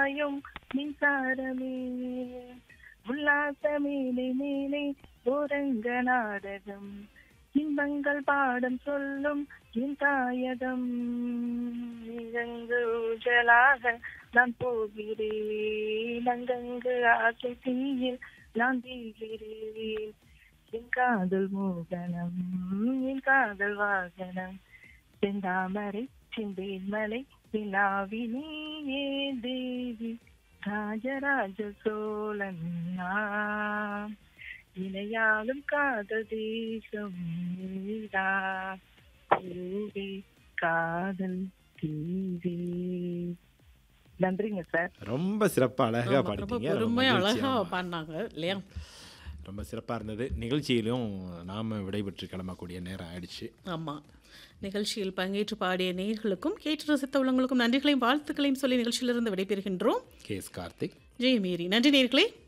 பாயும் மின்சாரமே உல்லாச மேலே மேலே ஓரங்க நாடகம் இன்பங்கள் பாடம் சொல்லும் என் தாயகம் இறங்கு ஊஞ்சலாக நான் போகிறேன் அங்கங்கு ஆசை தீயில் நான் வீழ்கிறேன் என் காதல் மோகனம் என் காதல் வாகனம் செந்தாமரை செந்தேன் மலை விழாவினே தேவி ராஜராஜ சோழன் நான் இணையாலும் காதல் தேசம் நீதான் பூவே காதல் தீவே நன்றிங்க சார் ரொம்ப சிறப்பா அழகா ஆமா, ரொம்ப பாடிட்டீங்க ரொம்ப பொறுமையா மகிழ்ச்சி, அழகா ஆமா. பாடினாங்க இல்லையா ரொம்ப சிறப்பா இருந்தது நிகழ்ச்சியிலும் நாம விடைபெற்று கிளம்பக்கூடிய நேரம் ஆயிடுச்சு ஆமா நிகழ்ச்சியில் பங்கேற்று பாடிய நேயர்களுக்கும் கேட்டு ரசித்த உள்ளவங்களுக்கும் நன்றிகளையும் வாழ்த்துக்களையும் சொல்லி நிகழ்ச்சியிலிருந்து விடைபெறுகின்றோம் கே எஸ் கார்த்திக் ஜெயமேரி நன்றி நேயர்களே